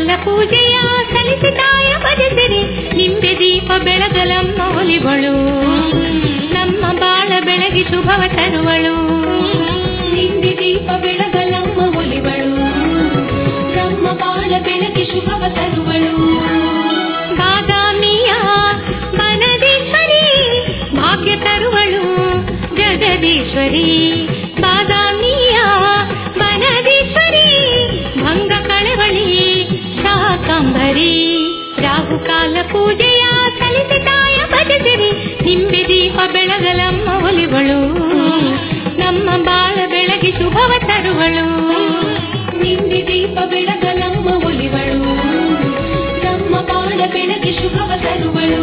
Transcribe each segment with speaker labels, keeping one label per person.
Speaker 1: ಕಾಲ ಪೂಜೆಯ ಸಲ್ಲಿಸಿದಾಯ ಭಜಿಸಿರಿ ನಿಂಬೆ ದೀಪ ಬೆಳಗಲಮ್ಮ ಒಲಿವಳು ನಮ್ಮ ಬಾಳ ಬೆಳಗಿ ಶುಭವ ತರುವಳು
Speaker 2: ನಿಂದೆ ದೀಪ ಬೆಳಗಲಮ್ಮ ಒಲಿವಳು ನಮ್ಮ ಬಾಳ ಬೆಳಗಿ ಶುಭವ ತರುವಳು
Speaker 1: ಬಾದಾಮಿಯ ಬನದೀಶ್ವರಿ ಭಾಗ್ಯ ತರುವಳು ಜಗದೀಶ್ವರಿ ಬಾದಾಮಿಯ ಬನದೀಶ್ವರಿ ಭಂಗ ಕಳವಳಿ ಶಾಕಂಬರಿ ರಾಹುಕಾಲ ಪೂಜೆಯ ಸಲ್ಲಿಸಿದಾಯ ಭಜಸಿರಿ ನಿಂಬೆ ದೀಪ ಬೆಳಗಲಮ್ಮ ಒಲಿವಳು ನಮ್ಮ ಬಾಳ ಬೆಳಗಿ ಶುಭವ ತರುವಳು
Speaker 2: ನಿಂದೆ ದೀಪ ಬೆಳಗಲಮ್ಮ ಒಲಿವಳು ನಮ್ಮ ಬಾಳ ಬೆಳಗಿ ಶುಭವ ತರುವಳು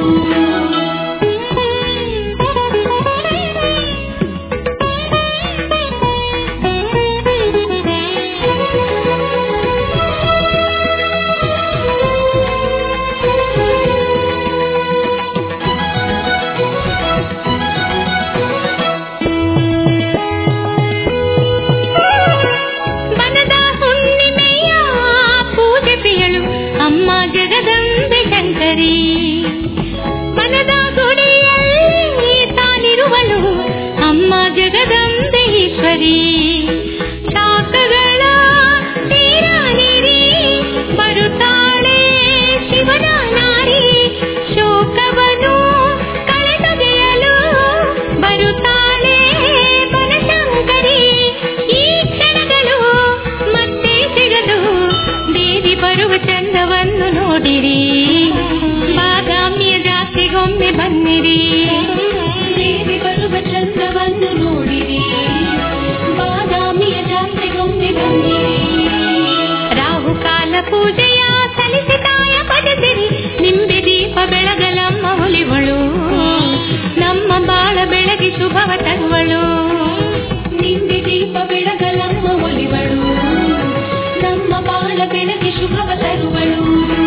Speaker 1: ಬನದ ಹುಣ್ಣಿಮೆಯ ಪೂಜೆ ಪ್ರಿಯಳು ಅಮ್ಮ ಜಗದಂಬೆ ಶಂಕರಿ ಬನದ ಗುಡಿಯಲ್ಲಿ ತಾನಿರುವಳು ಅಮ್ಮ ಜಗದಂಬೆ ಈಶ್ವರಿ ಶಾಖಗಳ ತೀರ ನೀರಿ ಬರುತ್ತಾಳೆ ಶಿವನ ನಾರಿ ಶೋಕವನು ಕಳೆದೊಗೆಯಲು ಬರುತ್ತಾಳೆ ಬನಶಂಕರಿ ಈ ಕ್ಷಣಗಳು ಮತ್ತೆ ಸಿಗದು ದೇವಿ ಬರುವ ಚಂದವನ್ನು ನೋಡಿರಿ ಬಾದಾಮಿಯ ಜಾತಿಗೊಮ್ಮೆ ಬನ್ನಿರಿ
Speaker 2: ದೇವಿ ಬರುವ ಚಂದ್ರವನ್ನು ನೋಡಿರಿ ಬಾದಾಮಿಯ ಜಾತ್ರೆಗೊಮ್ಮೆ ಬಂದಿರಿ
Speaker 1: ರಾಹುಕಾಲ ಪೂಜೆಯ ಸಲ್ಲಿಸಿದಾಯ ಭಜಸಿರಿ ನಿಂಬೆ ದೀಪ ಬೆಳಗಲಮ್ಮ ಒಲಿವಳು ನಮ್ಮ ಬಾಳ ಬೆಳಗಿ ಶುಭವ ತರುವಳು
Speaker 2: ನಿಂದೆ ದೀಪ ಬೆಳಗಲಮ್ಮ ಒಲಿವಳು ನಮ್ಮ ಬಾಳ ಬೆಳಗಿ ಶುಭವ ತರುವಳು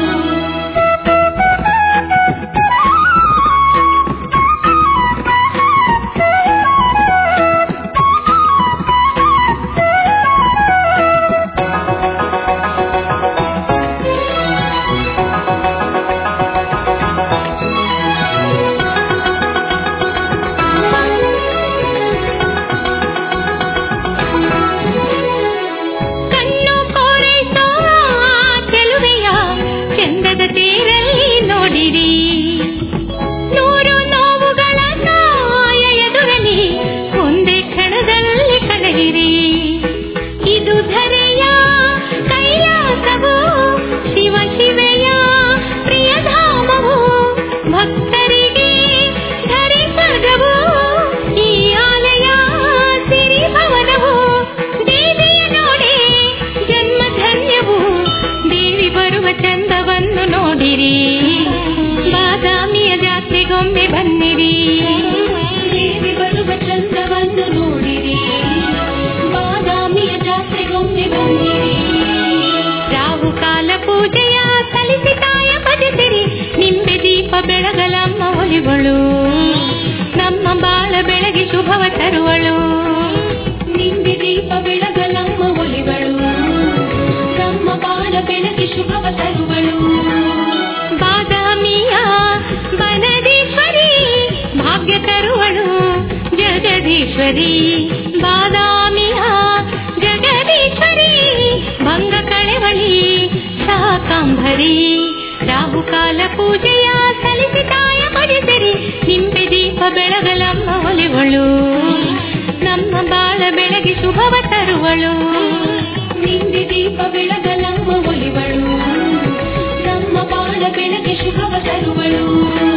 Speaker 1: ಕಣ್ಣು ಕೋರೈಸೋ ಚೆಲುವೆಯ ಚಂದದ ತೇರಲ್ಲಿ ನೋಡಿರಿ ನೂರು ನೋವುಗಳ ಕಾಯ ಎದುರಲಿ ಒಂದೇ ಕ್ಷಣದಲ್ಲಿ ಕಳೆಯಿರಿ ಇದು ಧರೆಯ ಕೈಲಾಸವು ಶಿವ ಶಿವೆಯ ಪ್ರಿಯಧಾಮವು ಭಕ್ತರಿಗೆ ಧರಿಸದವು ಈ ಆಲಯ ಸಿರಿಭವನವು ದೇವಿಯ ನೋಡಿ ಜನ್ಮ ಧನ್ಯವು ದೇವಿ ಬರುವ ಚಂದವನ್ನು ನೋಡಿರಿ ಬಾದಾಮಿಯ ಜಾತ್ರೆಗೊಮ್ಮೆ ಬನ್ನಿರಿ
Speaker 2: ದೇವಿ ಬರುವ ಚಂದ್ರವನ್ನು ನೋಡಿರಿ ಬಾದಾಮಿಯ ಜಾತ್ರೆಗೊಮ್ಮೆ ಬಂದಿರಿ
Speaker 1: ರಾಹುಕಾಲ ಪೂಜೆಯ ಸಲ್ಲಿಸಿದಾಯ ಭಜಿಸಿರಿ ನಿಂಬೆ ದೀಪ ಬೆಳಗಲಮ್ಮ ಒಲಿವಳು ನಮ್ಮ ಬಾಳ ಬೆಳಗಿ ಶುಭವ ತರುವಳು
Speaker 2: ನಿಂದೆ ದೀಪ ಬೆಳಗಲಮ್ಮ ಒಲಿವಳು ನಮ್ಮ ಬಾಳ ಬೆಳಗಿ ಶುಭವ ತರುವಳು
Speaker 1: ಬಾದಾಮಿಯ ಬನದೀಶ್ವರಿ ಭಾಗ್ಯ ತರುವಳು ಜಗದೀಶ್ವರಿ ಬಾದಾಮಿಯ ಜಗದೀಶ್ವರಿ ಭಂಗ ಕಳೆವಳಿ ಶಾಕಾಂಬರಿ ರಾಹುಕಾಲ ಪೂಜೆಯ ಸಲ್ಲಿಸಿದಾಯ ಭಜಿಸಿರಿ ನಿಂಬೆ ದೀಪ ಬೆಳಗಲಮ್ಮ ಒಲಿವಳು ನಮ್ಮ ಬಾಳ ಬೆಳಗಿ ಶುಭವ ತರುವಳು
Speaker 2: ನಿಂದೆ ದೀಪ ಬೆಳಗಲಮ್ಮ ಒಲಿವಳು ನಮ್ಮ ಬಾಳ ಬೆಳಗಿ ಶುಭವ ತರುವಳು